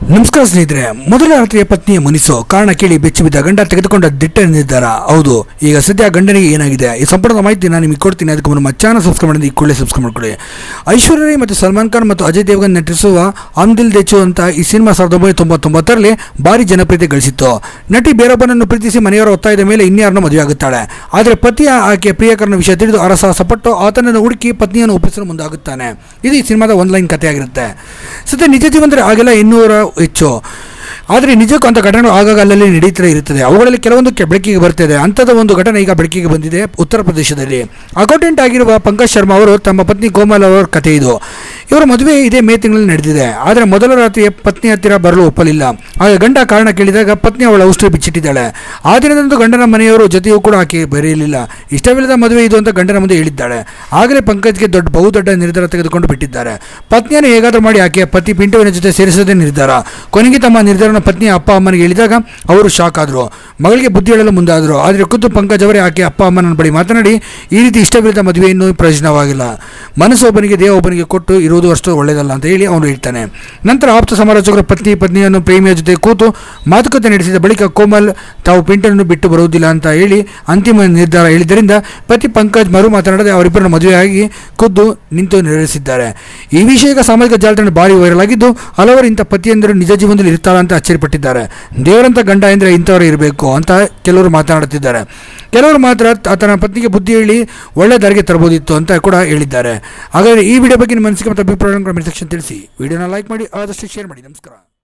ನಮಸ್ಕಾರ ಸ್ನೇಹಿತರೆ ಮೊದಲ ರಾತ್ರಿಯ ಪತ್ನಿಯ ಮುನಿಸು ಕಾರಣ ಕೇಳಿ ಬೆಚ್ಚಿ ಬಿದ್ದ ಗಂಡ ತೆಗೆದುಕೊಂಡ ದಿಟ್ಟ ನಿರ್ಧಾರ ಹೌದು ಈಗ ಸದ್ಯ ಗಂಡನಿಗೆ ಏನಾಗಿದೆ ಈ ಸಂಪೂರ್ಣ ಮಾಹಿತಿ ನಾನು ನಿಮಗೆ ಕೊಡ್ತೀನಿ ಅದಕ್ಕೆ ಮುನ್ನ ನಮ್ಮ ಚಾನಲ್ ಸಬ್ಸ್ಕ್ರೈಬ್ ಮಾಡಿ ಈ ಕೂಡಲೇ ಸಬ್ಸ್ಕ್ರೈಬ್ ಮಾಡ್ಕೊಳ್ಳಿ ಐಶ್ವರ್ಯ ರೈ ಮತ್ತು ಸಲ್ಮಾನ್ ಖಾನ್ ಮತ್ತು ಅಜಯ್ ದೇವಗನ್ ನಟಿಸುವ ಆಮ್ದಿಲ್ ದೇಚು ಅಂತ ಈ ಸಿನಿಮಾ ಸಾವಿರದ ಒಂಬೈನೂರ ತೊಂಬತ್ತೊಂಬತ್ತರಲ್ಲಿ ಭಾರಿ ಜನಪ್ರಿಯತೆ ಗಳಿಸಿತ್ತು ನಟಿ ಬೇರೊಬ್ಬನನ್ನು ಪ್ರೀತಿಸಿ ಮನೆಯವರ ಒತ್ತಾಯದ ಮೇಲೆ ಇನ್ಯಾರನ್ನು ಮದುವೆಯಾಗುತ್ತಾಳೆ ಆದರೆ ಪತಿಯ ಆಕೆ ಪ್ರಿಯಕರನ ವಿಷಯ ತಿಳಿದು ಅರಸಾಹಸಪಟ್ಟು ಆತನನ್ನು ಹುಡುಕಿ ಪತ್ನಿಯನ್ನು ಒಪ್ಪಿಸಲು ಮುಂದಾಗುತ್ತಾನೆ ಇದು ಈ ಸಿನಿಮಾದ ಒಂದು ಲೈನ್ ಕಥೆಯಾಗಿರುತ್ತೆ ಸದ್ಯ ನಿಜ ಜೀವನದಲ್ಲಿ ಆಗೆಲ್ಲ ಇನ್ನೂರ ಹೆಚ್ಚು ಆದರೆ ನಿಜಕ್ಕೂ ಅಂಥ ಘಟನೆಗಳು ಆಗಾಗ ಅಲ್ಲಲ್ಲಿ ನಡೀತಾ ಇರುತ್ತದೆ ಅವುಗಳಲ್ಲಿ ಕೆಲವೊಂದು ಕೆ- ಬೆಳಕಿಗೆ ಬರ್ತಿದೆ ಅಂಥದ್ದು ಒಂದು ಘಟನೆ ಈಗ ಬೆಳಕಿಗೆ ಬಂದಿದೆ ಉತ್ತರ ಪ್ರದೇಶದಲ್ಲಿ ಅಕೌಂಟೆಂಟ್ ಆಗಿರುವ ಪಂಕಜ್ ಶರ್ಮಾ ಅವರು ತಮ್ಮ ಪತ್ನಿ ಕೋಮಲ್ ಅವರ ಕಥೆ ಇದು ಇವರ ಮದುವೆ ಇದೇ ಮೇ ತಿಂಗಳಲ್ಲಿ ನಡೆದಿದೆ ಆದರೆ ಮೊದಲ ರಾತ್ರಿ ಪತ್ನಿ ಹತ್ತಿರ ಬರಲು ಒಪ್ಪಲಿಲ್ಲ ಆಗ ಗಂಡ ಕಾರಣ ಕೇಳಿದಾಗ ಪತ್ನಿ ಅವಳ ಔಷಧಿ ಬಿಚ್ಚಿಟ್ಟಿದ್ದಾಳೆ ಆ ದಿನದಂದು ಗಂಡನ ಮನೆಯವರು ಜೊತೆಯೂ ಕೂಡ ಆಕೆ ಬರೆಯಲಿಲ್ಲ ಇಷ್ಟವಿಲ್ಲದ ಮದುವೆ ಇದು ಅಂತ ಗಂಡನ ಮುಂದೆ ಹೇಳಿದ್ದಾಳೆ ಆಗಲೇ ಪಂಕಜ್ಗೆ ದೊಡ್ಡ ಬಹುದೊಡ್ಡ ನಿರ್ಧಾರ ತೆಗೆದುಕೊಂಡು ಬಿಟ್ಟಿದ್ದಾರೆ ಪತ್ನಿಯನ್ನು ಹೇಗಾದರೂ ಮಾಡಿ ಆಕೆಯ ಪತಿ ಪಿಂಟುವಿನ ಜೊತೆ ಸೇರಿಸೋದೇ ನಿರ್ಧಾರ ಕೊನೆಗೆ ತಮ್ಮ ನಿರ್ಧಾರನ ಪತ್ನಿಯ ಅಪ್ಪ ಅಮ್ಮನಿಗೆ ಹೇಳಿದಾಗ ಅವರು ಶಾಕ್ ಆದರು ಮಗಳಿಗೆ ಬುದ್ಧಿ ಹೇಳಲು ಮುಂದಾದರು ಆದರೆ ಖುದ್ದು ಪಂಕಜ್ ಅವರೇ ಆಕೆ ಅಪ್ಪ ಅಮ್ಮನ ಬಳಿ ಮಾತನಾಡಿ ಈ ರೀತಿ ಇಷ್ಟವಿಲ್ಲದ ಮದುವೆ ಇನ್ನೂ ಪ್ರಯೋಜನವಾಗಿಲ್ಲ ಮನಸ್ಸು ಒಬ್ಬನಿಗೆ ದೇಹ ಒಬ್ಬನಿಗೆ ಕೊಟ್ಟು ಇರುವುದು ಅಷ್ಟು ಒಳ್ಳೆಯದಲ್ಲ ಅಂತ ಹೇಳಿ ಅವನು ಹೇಳ್ತಾನೆ ನಂತರ ಆಪ್ತ ಸಮಾಲೋಚಕರು ಪತ್ನಿ ಪತ್ನಿಯನ್ನು ಪ್ರೇಮಿಯ ಜೊತೆ ಕೂತು ಮಾತುಕತೆ ನಡೆಸಿದ ಬಳಿಕ ಕೋಮಲ್ ತಾವು ಪಿಂಟನ್ನು ಬಿಟ್ಟು ಬರುವುದಿಲ್ಲ ಅಂತ ಹೇಳಿ ಅಂತಿಮ ನಿರ್ಧಾರ ಹೇಳಿದ್ದರಿಂದ ಪತಿ ಪಂಕಜ್ ಮರು ಮಾತನಾಡದೆ ಅವರಿಬ್ಬರನ್ನು ಮದುವೆಯಾಗಿ ಖುದ್ದು ನಿಂತು ನೆರವೇರಿಸಿದ್ದಾರೆ ಈ ವಿಷಯ ಈಗ ಸಾಮಾಜಿಕ ಜಾಲತಾಣ ಭಾರಿ ವೈರಲ್ ಆಗಿದ್ದು ಹಲವರು ಇಂಥ ಪತಿಯಂದರು ನಿಜ ಜೀವನದಲ್ಲಿ ಇರ್ತಾರ ಅಂತ ಅಚ್ಚರಿಪಟ್ಟಿದ್ದಾರೆ ದೇವರಂತ ಗಂಡ ಎಂದರೆ ಇಂಥವರು ಇರಬೇಕು ಅಂತ ಕೆಲವರು ಮಾತನಾಡುತ್ತಿದ್ದಾರೆ ಕೆಲವರು ಮಾತ್ರ ಆತನ ಪತ್ನಿಗೆ ಬುದ್ಧಿ ಹೇಳಿ ಒಳ್ಳೆ ದಾರಿಗೆ ತರಬಹುದಿತ್ತು ಅಂತ ಕೂಡ ಹೇಳಿದ್ದಾರೆ ಹಾಗಾದರೆ ಈ ವಿಡಿಯೋ ಬಗ್ಗೆ ನಿಮ್ಮ ಅನಿಸಿಕೆ ಮತ್ತು ಅಭಿಪ್ರಾಯಗಳನ್ನು ಕಮೆಂಟ್ ಸೆಕ್ಷನ್ ತಿಳಿಸಿ ವಿಡಿಯೋನ ಲೈಕ್ ಮಾಡಿ ಆದಷ್ಟು ಶೇರ್ ಮಾಡಿ ನಮಸ್ಕಾರ